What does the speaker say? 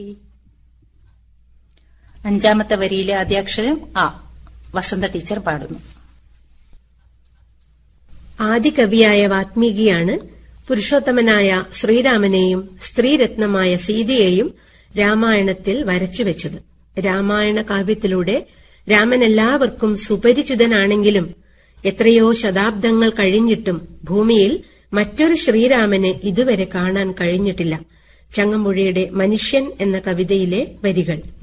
അഞ്ചാമത്തെ വരിയിലെ ആദ്യാക്ഷരം ആ വസന്ത ടീച്ചർ പാടുന്നു ആദികവിയായ വാത്മീകിയാണ് പുരുഷോത്തമനായ ശ്രീരാമനെയും സ്ത്രീരത്നമായ സീതയെയും രാമായണത്തിൽ വരച്ചുവെച്ചത് രാമായണ കാവ്യത്തിലൂടെ രാമൻ എല്ലാവർക്കും സുപരിചിതനാണെങ്കിലും എത്രയോ ശതാബ്ദങ്ങൾ കഴിഞ്ഞിട്ടും ഭൂമിയിൽ മറ്റൊരു ശ്രീരാമനെ ഇതുവരെ കാണാൻ കഴിഞ്ഞിട്ടില്ല ചങ്ങമ്പുഴയുടെ മനുഷ്യൻ എന്ന കവിതയിലെ വരികൾ